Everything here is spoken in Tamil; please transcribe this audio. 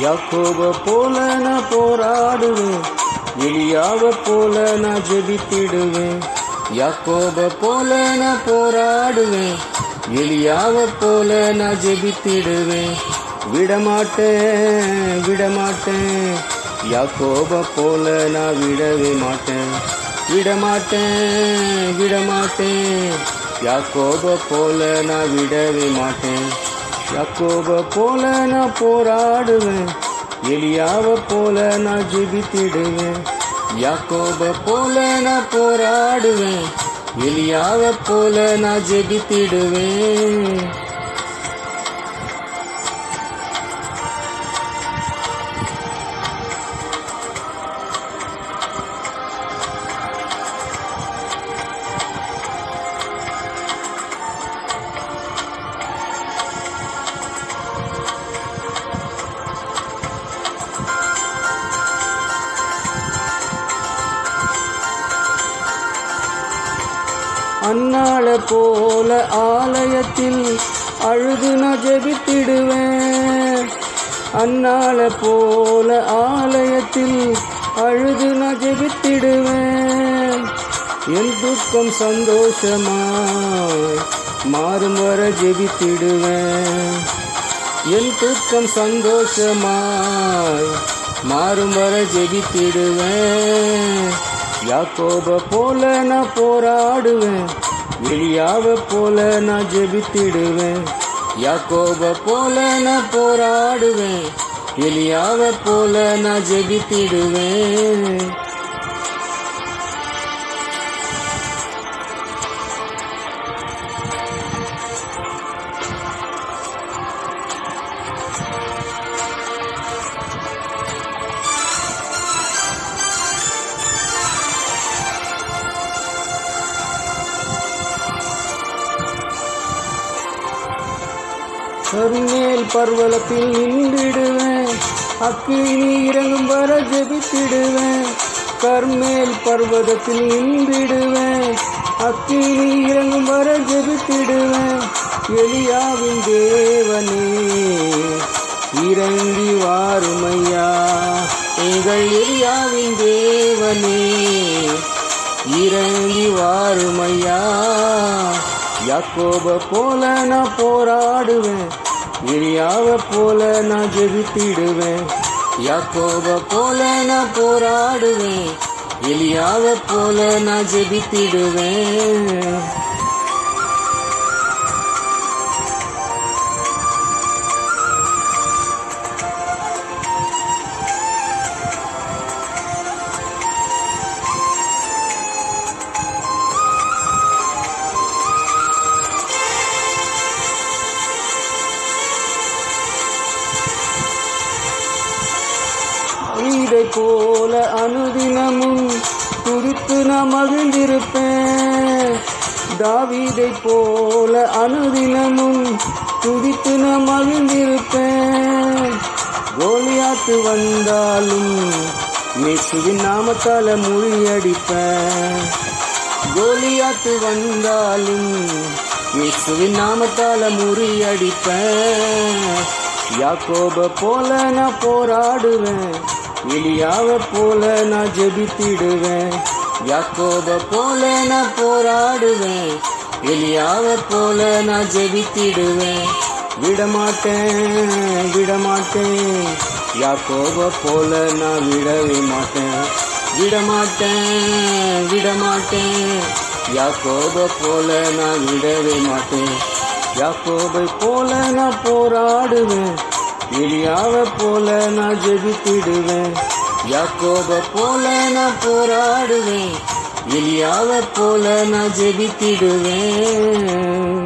யாக்கோப போல நான் போராடுவேன் எலியாவ போல நான் ஜெபித்திடுவேன் யாக்கோப போல நான் போராடுவேன் எலியாவ போல நான் ஜெபித்திடுவேன் விடமாட்டேன் விடமாட்டேன் யாக்கோப போல நான் விடவே மாட்டேன் விடமாட்டேன் விடமாட்டேன் யாக்கோப போல நான் விடவே மாட்டேன் யாக்கோப போல நான் போராடுவேன் எலியாவ போல நான் ஜெபித்திடுவேன் யாக்கோப போல நான் போராடுவேன் எலியாவ போல நான் ஜெபித்திடுவேன் அன்னாள போல ஆலயத்தில் அழுது நான் ஜெபித்திடுவேன் அன்னாள போல ஆலயத்தில் அழுது நான் ஜெபித்திடுவேன் என் துக்கம் சந்தோஷமா மாறும் வர ஜெபித்திடுவேன் என் துக்கம் சந்தோஷமாய் மாறும் வர ஜெபித்திடுவேன் யாக்கோப போல நான் போராடுவேன் எலியாவ போல நான் ஜெபித்திடுவேன் யாக்கோப போல நான் போராடுவேன் எலியாவ போல நான் ஜெபித்திடுவேன் கருமேல் பர்வலத்தில் நின்றிடுவேன் அக்கினி இறங்கும் வர ஜெபித்திடுவேன் கர்மேல் பர்வதத்தில் நின்றிடுவேன் அக்கினி இறங்கும் வர ஜெபித்திடுவேன் எலியாவின் தேவனே இறங்கி வாருமையா எங்கள் எலியாவின் தேவனே இறங்கி வாருமையா யாக்கோப போல நான் போராடுவேன் எலியாவ போல நான் ஜெபித்திடுவேன் யாக்கோப போல நான் போராடுவேன் எலியாவ போல நான் ஜெபித்திடுவேன் இதை போல அனுதினமும் துதித்து நான் மகிழ்ந்திருப்பேன் தாவீதை போல அனுதினமும் துதித்து நான் மகிழ்ந்திருப்பேன் கோலியாத்து வந்தாலும் இயேசுவின் நாமத்தால முறியடிப்பேன் கோலியாத்து வந்தாலும் இயேசுவின் நாமத்தால முறியடிப்பேன் யாக்கோப போல நான் போராடுவேன் எலியாவ போல நான் ஜெபித்திடுவேன் யாக்கோப போல நான் போராடுவேன் எலியாவ போல நான் ஜெபித்திடுவேன் விடமாட்டேன் விடமாட்டேன் யாக்கோப போல நான் விடவே மாட்டேன் விடமாட்டேன் விடமாட்டேன் யாக்கோப போல நான் விடவே மாட்டேன் யாக்கோபை போல நான் போராடுவேன் எலியாவ போல நான் ஜெபித்திடுவேன் யாக்கோப போல நான் போராடுவேன் எலியாவ போல நான் ஜெபித்திடுவேன்